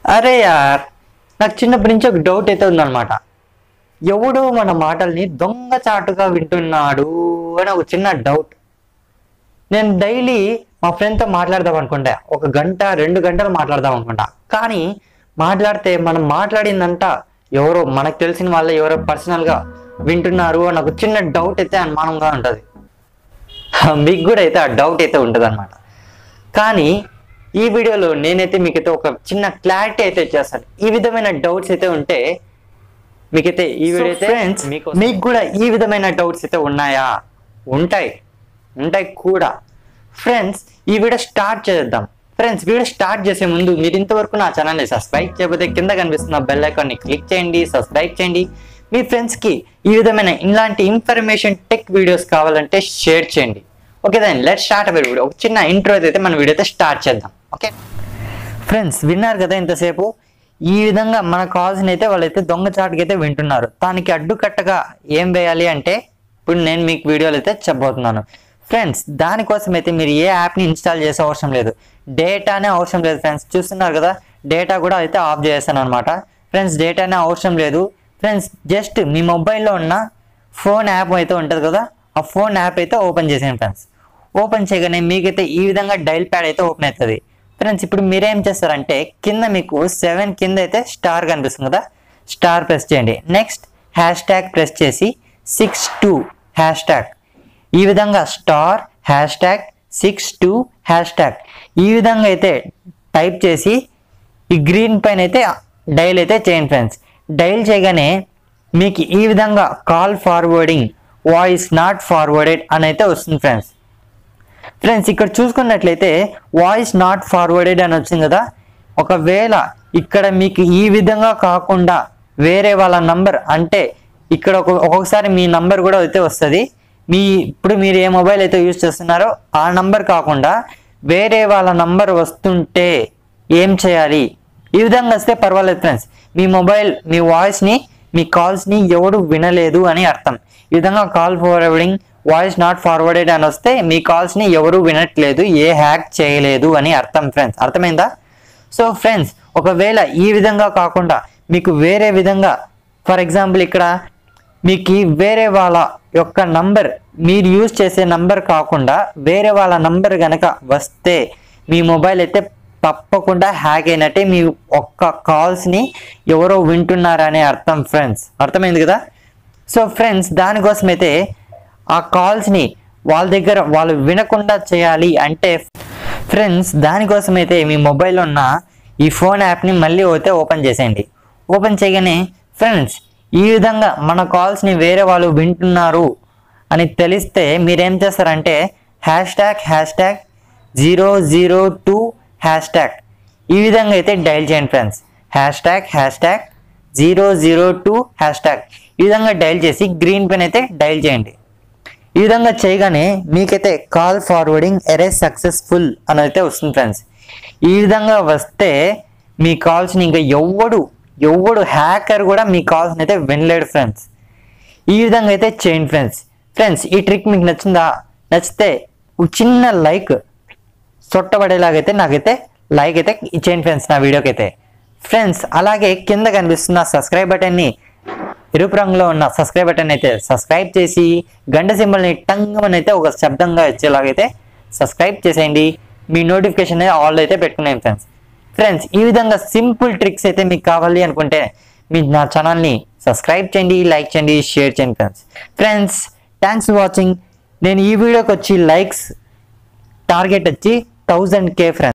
అరే యార్ నాకు చిన్నప్పటి నుంచి ఒక డౌట్ అయితే ఉందన్నమాట ఎవడో మన మాటల్ని దొంగచాటుగా వింటున్నాడు అని ఒక చిన్న డౌట్ నేను డైలీ మా ఫ్రెండ్తో మాట్లాడదాం అనుకుంటా ఒక గంట రెండు గంటలు మాట్లాడదాం అనుకుంటా కానీ మాట్లాడితే మనం మాట్లాడిందంట ఎవరో మనకు తెలిసిన వాళ్ళే ఎవరో పర్సనల్గా వింటున్నారు అని ఒక చిన్న డౌట్ అయితే అనుమానంగా ఉంటుంది మీకు కూడా అయితే ఆ డౌట్ అయితే ఉంటుంది అనమాట కానీ ఈ వీడియోలో నేనైతే మీకైతే ఒక చిన్న క్లారిటీ అయితే ఇచ్చేస్తాను ఈ విధమైన డౌట్స్ అయితే ఉంటే మీకైతే ఈ వీడియో అయితే ఫ్రెండ్స్ మీకు కూడా ఈ విధమైన డౌట్స్ అయితే ఉన్నాయా ఉంటాయి ఉంటాయి కూడా ఫ్రెండ్స్ ఈ వీడియో స్టార్ట్ చేద్దాం ఫ్రెండ్స్ వీడియో స్టార్ట్ చేసే ముందు మీరు ఇంతవరకు నా ఛానల్ని సబ్స్క్రైబ్ చేయకపోతే కింద కనిపిస్తున్న బెల్ ఐకాన్ని క్లిక్ చేయండి సబ్స్క్రైబ్ చేయండి మీ ఫ్రెండ్స్కి ఈ విధమైన ఇలాంటి ఇన్ఫర్మేషన్ టెక్ వీడియోస్ కావాలంటే షేర్ చేయండి ఓకే దాన్ని లెట్ స్టార్ట్ అవర్ వీడియో ఒక చిన్న ఇంట్రో అయితే మన వీడియో అయితే స్టార్ట్ చేద్దాం ఓకే ఫ్రెండ్స్ విన్నారు కదా ఇంతసేపు ఈ విధంగా మన కాల్స్ని అయితే వాళ్ళైతే దొంగచాటుకి అయితే వింటున్నారు దానికి అడ్డుకట్టగా ఏం వేయాలి అంటే ఇప్పుడు నేను మీకు వీడియోలు అయితే చెప్పబోతున్నాను ఫ్రెండ్స్ దానికోసం అయితే మీరు ఏ యాప్ని ఇన్స్టాల్ చేసే అవసరం లేదు డేటానే అవసరం లేదు ఫ్రెండ్స్ చూస్తున్నారు కదా డేటా కూడా అయితే ఆఫ్ చేస్తాను అనమాట ఫ్రెండ్స్ డేటానే అవసరం లేదు ఫ్రెండ్స్ జస్ట్ మీ మొబైల్లో ఉన్న ఫోన్ యాప్ అయితే ఉంటుంది కదా ఆ ఫోన్ యాప్ అయితే ఓపెన్ చేసాను ఫ్రెండ్స్ ఓపెన్ చేయగానే మీకైతే ఈ విధంగా డైల్ ప్యాడ్ అయితే ఓపెన్ అవుతుంది ఫ్రెండ్స్ ఇప్పుడు మీరేం చేస్తారంటే కింద మీకు సెవెన్ కింద అయితే స్టార్ కనిపిస్తుంది కదా స్టార్ ప్రెస్ చేయండి నెక్స్ట్ హ్యాష్ ట్యాగ్ ప్రెస్ చేసి సిక్స్ టూ హ్యాష్ ట్యాగ్ ఈ విధంగా star hash tag six two hash tag ఈ విధంగా అయితే టైప్ చేసి ఈ గ్రీన్ పైన అయితే డైల్ అయితే చేయండి ఫ్రెండ్స్ డైల్ చేయగానే మీకు ఈ విధంగా call forwarding voice not forwarded అని అయితే వస్తుంది ఫ్రెండ్స్ ఫ్రెండ్స్ ఇక్కడ చూసుకున్నట్లయితే వాయిస్ నాట్ ఫార్వర్డెడ్ అని వచ్చింది కదా ఒకవేళ ఇక్కడ మీకు ఈ విధంగా కాకుండా వేరే వాళ్ళ నంబర్ అంటే ఇక్కడ ఒక ఒక్కొక్కసారి మీ నంబర్ కూడా అయితే వస్తుంది మీ ఇప్పుడు మీరు ఏ మొబైల్ అయితే యూజ్ చేస్తున్నారో ఆ నంబర్ కాకుండా వేరే వాళ్ళ నంబర్ వస్తుంటే ఏం చేయాలి ఈ విధంగా వస్తే పర్వాలేదు ఫ్రెండ్స్ మీ మొబైల్ మీ వాయిస్ని మీ కాల్స్ని ఎవడు వినలేదు అని అర్థం ఈ విధంగా call forwarding voice not forwarded అని వస్తే మీ కాల్స్ని ఎవరు వినట్లేదు ఏ హ్యాక్ చేయలేదు అని అర్థం ఫ్రెండ్స్ అర్థమైందా సో ఫ్రెండ్స్ ఒకవేళ ఈ విధంగా కాకుండా మీకు వేరే విధంగా ఫర్ ఎగ్జాంపుల్ ఇక్కడ మీకు ఈ వేరే వాళ్ళ యొక్క నంబర్ మీరు యూజ్ చేసే నంబర్ కాకుండా వేరే వాళ్ళ నంబర్ గనక వస్తే మీ మొబైల్ అయితే తప్పకుండా హ్యాక్ అయినట్టే మీ ఒక్క కాల్స్ని ఎవరో వింటున్నారనే అర్థం ఫ్రెండ్స్ అర్థమైంది కదా సో ఫ్రెండ్స్ దానికోసం అయితే ఆ కాల్స్ని వాళ్ళ దగ్గర వాళ్ళు వినకుండా చేయాలి అంటే ఫ్రెండ్స్ దానికోసం అయితే మీ మొబైల్లో ఉన్న ఈ ఫోన్ యాప్ని మళ్ళీ అయితే ఓపెన్ చేసేయండి ఓపెన్ చేయగానే ఫ్రెండ్స్ ఈ విధంగా మన కాల్స్ని వేరే వాళ్ళు వింటున్నారు అని తెలిస్తే మీరేం చేస్తారంటే hash tag hash tag zero zero two hash tag ఈ విధంగా అయితే డైల్ చేయండి friends hash tag hash tag zero zero two hash tag ఈ విధంగా డైల్ చేసి గ్రీన్ పెన్ అయితే డైల్ చేయండి ఈ విధంగా చేయగానే మీకైతే కాల్ ఫార్వర్డింగ్ ఎరేస్ సక్సెస్ఫుల్ అని అయితే వస్తుంది ఫ్రెండ్స్ ఈ విధంగా వస్తే మీ కాల్స్ని ఇంకా ఎవ్వడు ఎవ్వడు హ్యాకర్ కూడా మీ కాల్స్ని అయితే వినలేడు ఫ్రెండ్స్ ఈ విధంగా అయితే చేయండి ఫ్రెండ్స్ ఫ్రెండ్స్ ఈ ట్రిక్ మీకు నచ్చిందా నచ్చితే ఒక చిన్న లైక్ సొట్టబడేలాగైతే నాకైతే లైక్ అయితే ఇచ్చేయండి ఫ్రెండ్స్ నా వీడియోకి అయితే ఫ్రెండ్స్ అలాగే కింద కనిపిస్తున్న సబ్స్క్రైబ్ బటన్ని ఎరుపు రంగులో ఉన్న సబ్స్క్రైబ్ బటన్ అయితే సబ్స్క్రైబ్ చేసి గంట సింబల్ని టంగమని అయితే ఒక శబ్దంగా ఇచ్చేలాగైతే సబ్స్క్రైబ్ చేసేయండి మీ నోటిఫికేషన్ ఆల్ అయితే పెట్టుకున్నాను ఫ్రెండ్స్ ఫ్రెండ్స్ ఈ విధంగా సింపుల్ ట్రిక్స్ అయితే మీకు కావాలి అనుకుంటే మీ నా ఛానల్ని సబ్స్క్రైబ్ చేయండి లైక్ చేయండి షేర్ చేయండి friends friends thanks for watching నేను ఈ వీడియోకి వచ్చి లైక్స్ టార్గెట్ వచ్చి థౌజండ్ కే ఫ్రెండ్స్